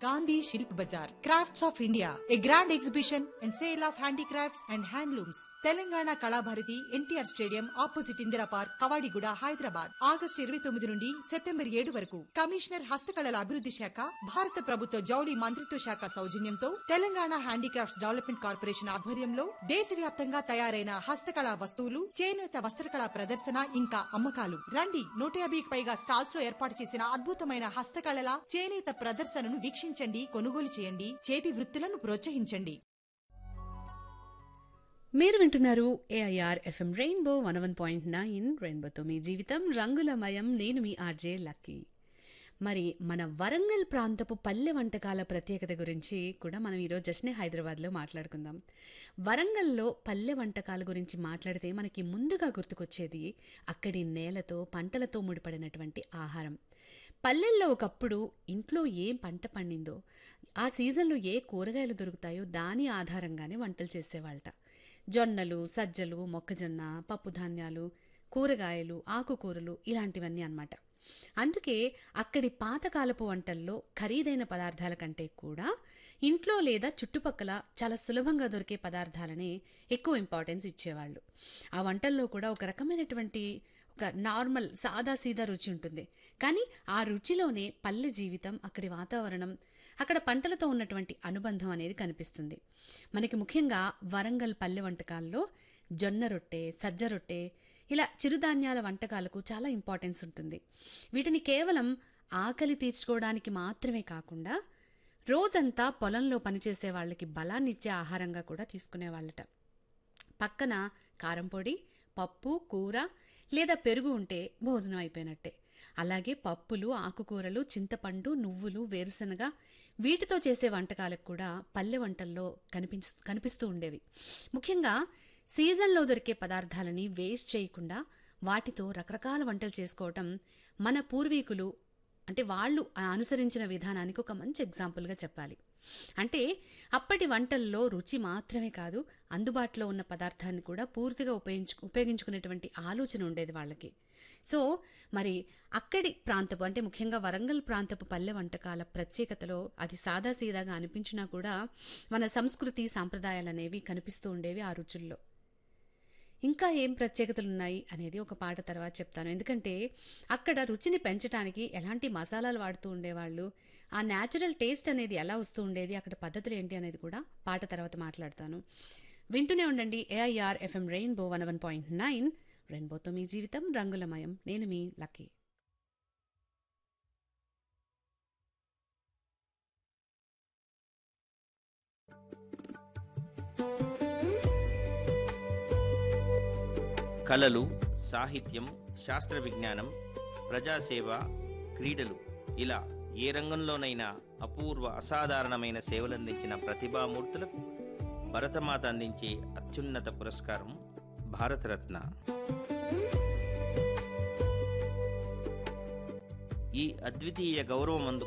Gandhi Shilp Bazaar, Crafts of India, a grand exhibition and sale of handicrafts and handlooms. Telangana Kalabharathi NTR stadium opposite Indira park Kavadiguda Hyderabad August ఇరవై తొమ్మిది నుండి September ఏడు వరకు commissioner హస్తకళల అభివృద్ధి శాఖ భారత ప్రభుత్వ జౌళి మంత్రిత్వ శాఖ సౌజన్యంతో తెలంగాణ హ్యాండీక్రాఫ్ట్స్ డెవలప్మెంట్ కార్పొరేషన్ ఆధ్వర్యంలో దేశవ్యాప్తంగా తయారైన హస్తకళా వస్తువులు చేనేత వస్త్రకళా ప్రదర్శన ఇంకా అమ్మకాలు రండి నూట యాభైకి పైగా స్టాల్స్ లో ఏర్పాటు చేసిన అద్భుతమైన హస్తకళల చేనేత ప్రదర్శనను వీక్షించండి కొనుగోలు చేయండి చేతి వృత్తులను ప్రోత్సహించండి మీరు వింటున్నారు AIR FM rainbow one one point nine రెయిన్బోతో మీ జీవితం రంగులమయం నేను మీ ఆర్జే లక్కీ మరి మన వరంగల్ ప్రాంతపు పల్లె వంటకాల ప్రత్యేకత గురించి కూడా మనం ఈరోజు జస్ట్నే హైదరాబాద్లో మాట్లాడుకుందాం వరంగల్లో పల్లె వంటకాల గురించి మాట్లాడితే మనకి ముందుగా గుర్తుకొచ్చేది అక్కడి నేలతో పంటలతో ముడిపడినటువంటి ఆహారం పల్లెల్లో ఒకప్పుడు ఇంట్లో ఏ పంట పండిందో ఆ సీజన్లో ఏ కూరగాయలు దొరుకుతాయో దాని ఆధారంగానే వంటలు చేసేవాళ్ళట జొన్నలు సజ్జలు మొక్కజొన్న పప్పు ధాన్యాలు కూరగాయలు ఆకుకూరలు ఇలాంటివన్నీ అన్నమాట అందుకే అక్కడి పాతకాలపు వంటల్లో ఖరీదైన పదార్థాల కంటే కూడా ఇంట్లో లేదా చుట్టుపక్కల చాలా సులభంగా దొరికే పదార్థాలనే ఎక్కువ ఇంపార్టెన్స్ ఇచ్చేవాళ్ళు ఆ వంటల్లో కూడా ఒక రకమైనటువంటి ఒక నార్మల్ సాదా సీదా రుచి ఉంటుంది కానీ ఆ రుచిలోనే పల్లె జీవితం అక్కడి వాతావరణం అక్కడ పంటలతో ఉన్నటువంటి అనుబంధం అనేది కనిపిస్తుంది మనకి ముఖ్యంగా వరంగల్ పల్లె వంటకాల్లో జొన్న రొట్టె సజ్జ రొట్టె ఇలా చిరుధాన్యాల వంటకాలకు చాలా ఇంపార్టెన్స్ ఉంటుంది వీటిని కేవలం ఆకలి తీర్చుకోవడానికి మాత్రమే కాకుండా రోజంతా పొలంలో పనిచేసే వాళ్ళకి బలాన్ని ఇచ్చే ఆహారంగా కూడా తీసుకునేవాళ్ళట పక్కన కారం పొడి పప్పు కూర లేదా పెరుగు ఉంటే భోజనం అయిపోయినట్టే అలాగే పప్పులు ఆకుకూరలు చింతపండు నువ్వులు వేరుశనగ వీటితో చేసే వంటకాలకు కూడా పల్లె వంటల్లో కనిపించ కనిపిస్తూ ఉండేవి ముఖ్యంగా సీజన్లో దొరికే పదార్థాలని వేస్ట్ చేయకుండా వాటితో రకరకాల వంటలు చేసుకోవటం మన పూర్వీకులు అంటే వాళ్ళు అనుసరించిన విధానానికి ఒక మంచి ఎగ్జాంపుల్గా చెప్పాలి అంటే అప్పటి వంటల్లో రుచి మాత్రమే కాదు అందుబాటులో ఉన్న పదార్థాన్ని కూడా పూర్తిగా ఉపయోగించు ఉపయోగించుకునేటువంటి ఆలోచన ఉండేది వాళ్ళకి సో మరి అక్కడి ప్రాంతపు అంటే ముఖ్యంగా వరంగల్ ప్రాంతపు పల్లె వంటకాల ప్రత్యేకతలో అది సాదాసీదాగా అనిపించినా కూడా మన సంస్కృతి సాంప్రదాయాలు అనేవి కనిపిస్తూ ఉండేవి ఆ రుచుల్లో ఇంకా ఏం ప్రత్యేకతలు ఉన్నాయి అనేది ఒక పాట తర్వాత చెప్తాను ఎందుకంటే అక్కడ రుచిని పెంచడానికి ఎలాంటి మసాలాలు వాడుతూ ఉండేవాళ్ళు ఆ న్యాచురల్ టేస్ట్ అనేది ఎలా వస్తూ ఉండేది అక్కడ పద్ధతులు ఏంటి అనేది కూడా పాట తర్వాత మాట్లాడతాను వింటూనే ఉండండి AIR FM rainbow one one point nine రెయిన్బోతో మీ జీవితం రంగులమయం నేను మీ లక్కీ కళలు సాహిత్యం శాస్త్ర విజ్ఞానం ప్రజాసేవ క్రీడలు ఇలా ఏ రంగంలోనైనా అపూర్వ అసాధారణమైన సేవలందించిన ప్రతిభామూర్తులకు భరతమాత అందించే అత్యున్నత పురస్కారం భారతరత్న ఈ అద్వితీయ గౌరవం